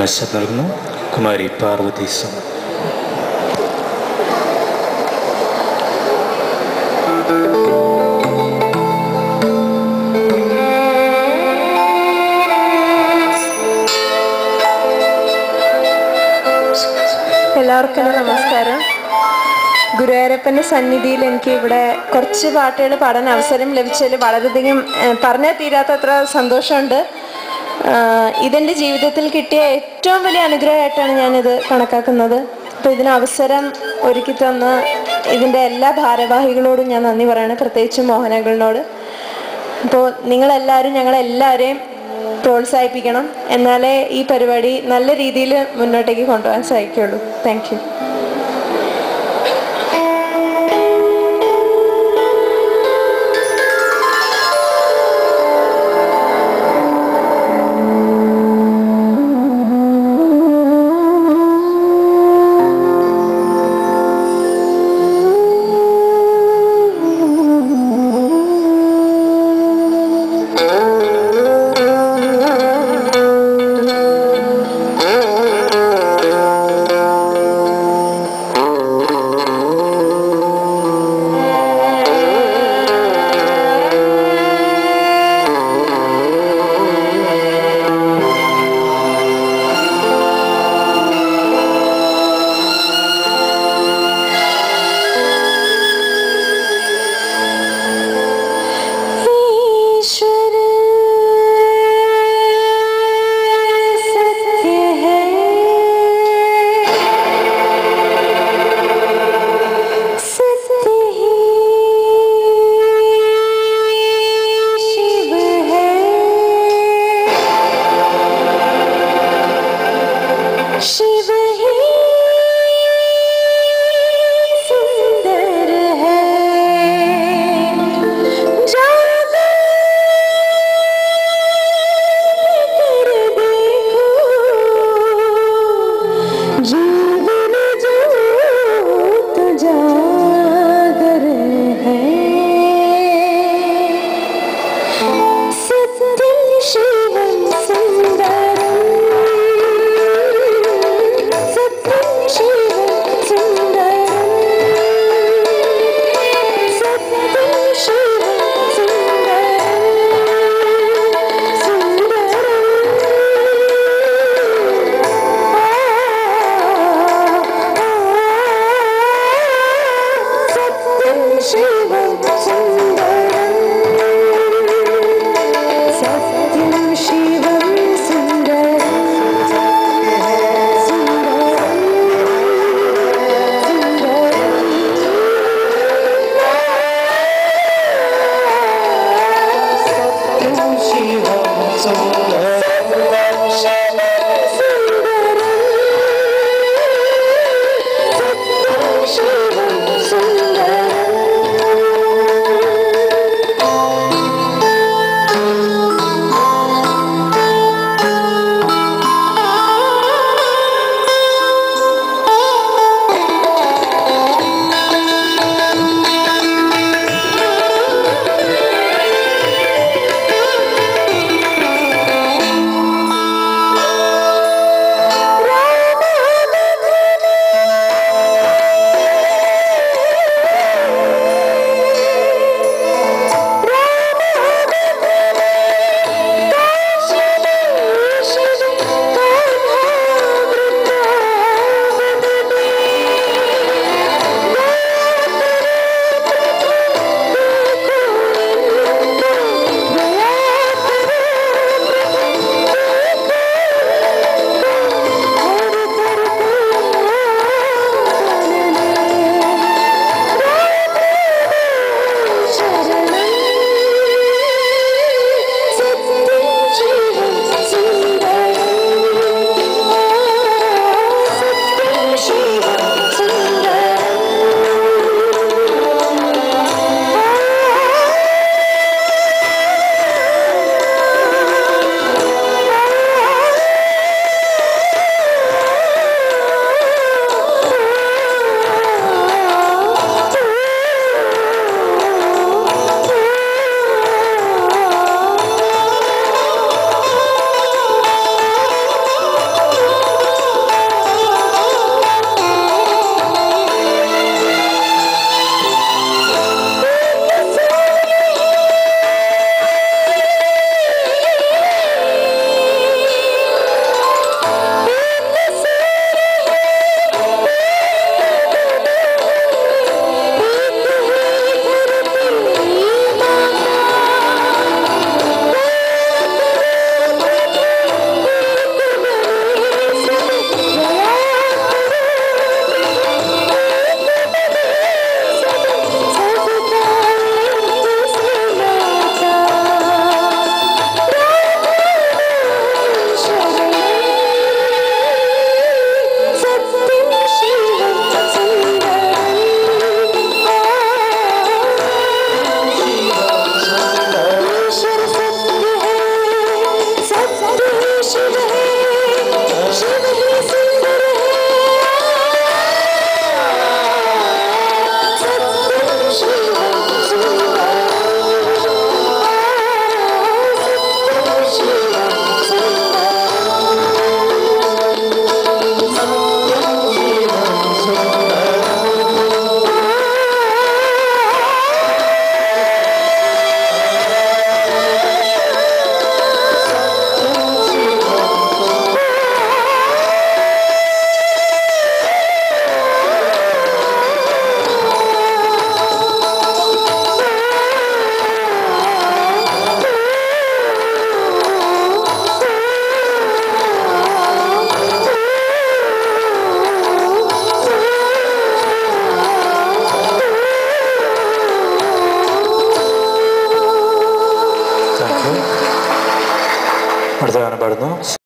നാശം നൽകുന്നു കുമാരി പാർവതി സുമ എല്ലാവർക്കും എൻ്റെ നമസ്കാരം ഗുരുവായൂരപ്പൻ്റെ സന്നിധിയിൽ എനിക്ക് ഇവിടെ കുറച്ച് പാട്ടുകൾ പാടാൻ അവസരം ലഭിച്ചതിൽ വളരെയധികം ഏഹ്, പറഞ്ഞാൽ തീരാത്തത്ര സന്തോഷമുണ്ട് ആഹ്, ഇതെൻ്റെ ജീവിതത്തിൽ കിട്ടിയ ഏറ്റവും വലിയ അനുഗ്രഹമായിട്ടാണ് ഞാനിത് കണക്കാക്കുന്നത് അപ്പോൾ ഇതിന് അവസരം ഒരുക്കി തന്ന ഇതിൻ്റെ എല്ലാ ഭാരവാഹികളോടും ഞാൻ നന്ദി പറയണം പ്രത്യേകിച്ച് മോഹനകളിനോട് അപ്പോൾ നിങ്ങളെല്ലാവരും ഞങ്ങളെല്ലാവരെയും പ്രോത്സാഹിപ്പിക്കണം എന്നാലേ ഈ പരിപാടി നല്ല രീതിയിൽ മുന്നോട്ടേക്ക് കൊണ്ടുപോകാൻ സാധിക്കുള്ളൂ താങ്ക് യു ईश्वर सत्य है सत्य ही शिव है शिव ही सुंदर है जागर कर देखो जीवन जोत जागर है सत्यं शिवं सुन्दरम् തുടർന്ന്